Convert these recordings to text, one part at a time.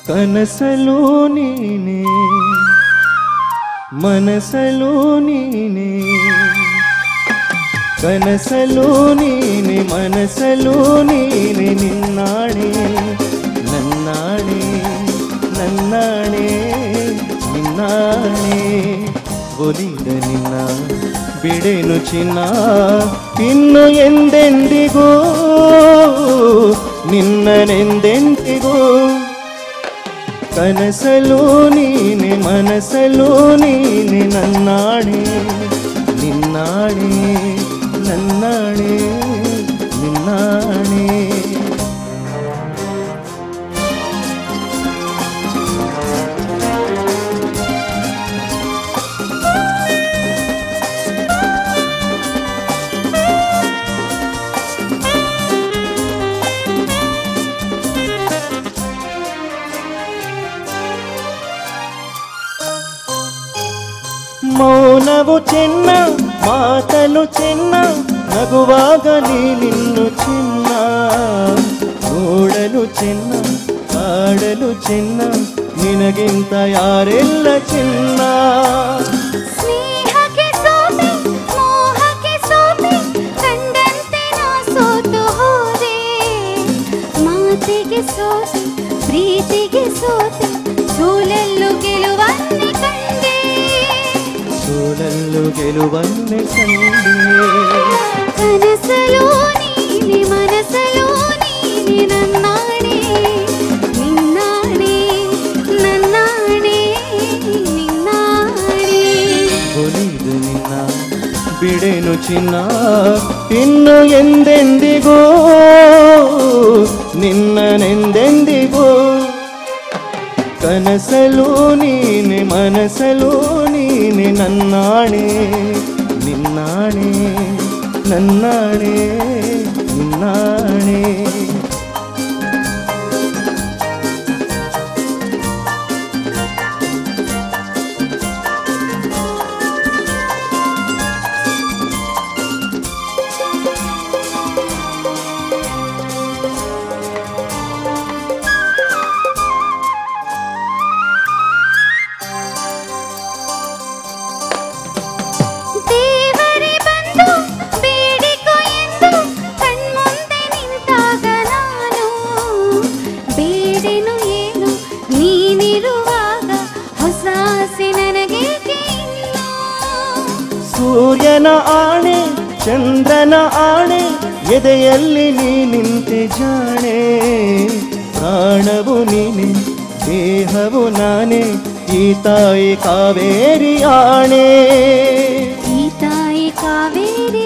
ಕನಸಲು ನೀನೆ ಮನಸಲು ನೀನೆ ಕನಸಲು ನೀನೆ ಮನಸಲು ನೀನೆ ನಿನ್ನಾಣೆ ನನ್ನಾಣೆ ನನ್ನಾಣೆ ನಿನ್ನಾಣೆ ಒಲಿದ ನಿನ್ನ ಬಿಡೆನು ಚಿನ್ನ ಇನ್ನು ಎಂದೆಂದಿಗೂ ನಿನ್ನನೆಂದೆಂದಿಗೂ ಕನಸಲು ನೀನೆ ಮನಸಲು ನೀನೆ ನನ್ನಾಣೆ ನಿನ್ನಾಣೆ ನನ್ನಾಣೆ ನಿನ್ನಾಣೆ ಮೌನವು ಚೆನ್ನ ಮಾತಲು ಚೆನ್ನ ನಗುವಾಗಲಿ ನಿನ್ನು ಚೆನ್ನ ನೋಡಲು ಚೆನ್ನ ಆಡಲು ಚೆನ್ನ ನಿನಗಿಂತ ಯಾರೆಲ್ಲ ಚೆನ್ನ ಸ್ನೇಹಕ್ಕೆ ಸೋತೆ ಮೋಹಕ್ಕೆ ಸೋತೆ ಕಂಡಂತೆ ನಾ ಸೋತು ಹೋದೆ ಮಾತಿಗೆ ಸೋತೆ ಪ್ರೀತಿಗೆ ಸೋತೆ ಸೋಲಲ್ಲೂ ಗೆಲುವನ್ನೇ ಕಂಡೆ ಸೋಲಲ್ಲು ಗೆಲುವನ್ನೇ ಕಂಡೆ ಕನಸಲು ನೀನೆ ಮನಸಲು ನೀನೆ ನನ್ನಾಣೆ ನಿನ್ನಾಣೆ ನನ್ನಾಣೆ ನಿನ್ನಾಣೆ ಒಲಿದು ನಿನ್ನ ಬಿಡೆನು ಚಿನ್ನ ಇನ್ನು ಎಂದೆಂದಿಗೂ ನಿನ್ನನೆಂದೆಂದಿಗೂ ಕನಸಲು ನೀನೆ ಮನಸಲು ನೀನೆ ನನ್ನಾಣೆ ನಿನ್ನಾಣೆ ನನ್ನಾಣೆ ನಿನ್ನಾಣೆ ದೇವರೇ ಬಂದು ಬೇಡಿಕೊ ಎಂದು ಕಣ್ಮುಂದೆ ನಿಂತಾಗ ನಾನು ಬೇಡೆನು ಏನು ನೀನಿರುವಾಗ ಹೊಸ ಆಸೆ ನನಗೇಕೆ ಇನ್ನು? ಸೂರ್ಯನ ಆಣೆ ಚಂದ್ರನ ಆಣೆ ಎದೆಯಲ್ಲಿ ನೀ ನಿಂತೆ ಜಾಣೆ ಪ್ರಾಣವು ನೀನೆ ದೇಹವು ನಾನೇ ಈ ತಾಯಿ ಕಾವೇರಿ ಆಣೆ ಈ ತಾಯಿ ಕಾವೇರಿ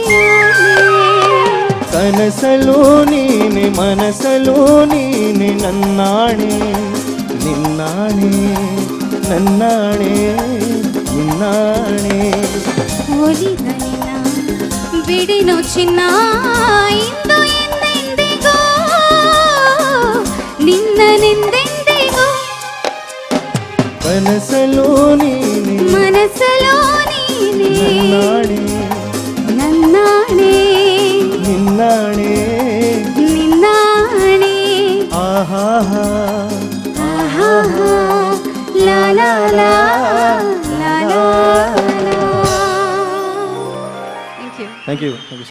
ಕನಸಲು ನೀನೆ ಮನಸಲು ನೀನೆ ನನ್ನಾಣೆ ನಿನ್ನಾಣೆ ನನ್ನಾಣೆ ನಿನ್ನಾಣೆ ಒಲಿದ ನಿನ್ನ ಬಿಡಿನು ಚಿನ್ನ ಇಂದು ಎಂದೆಂದಿಗೋ ನಿನ್ನನೆಂದೆಂದಿಗೋ ಕನಸಲು ನೀನೆ ಮನಸ್ಸಲೋ ನೀನೆ ನನ್ನಾಣೆ ನನ್ನಾಣೆ ನಿನ್ನಾಣೆ ನಿನ್ನಾಣೆ ಆಹಾಹಾ ಆಹಾಹಾ, ಲಾ ಲಾ ಲಾ ಲಾ ಲಾ ಲಾ. Thank you. Thank you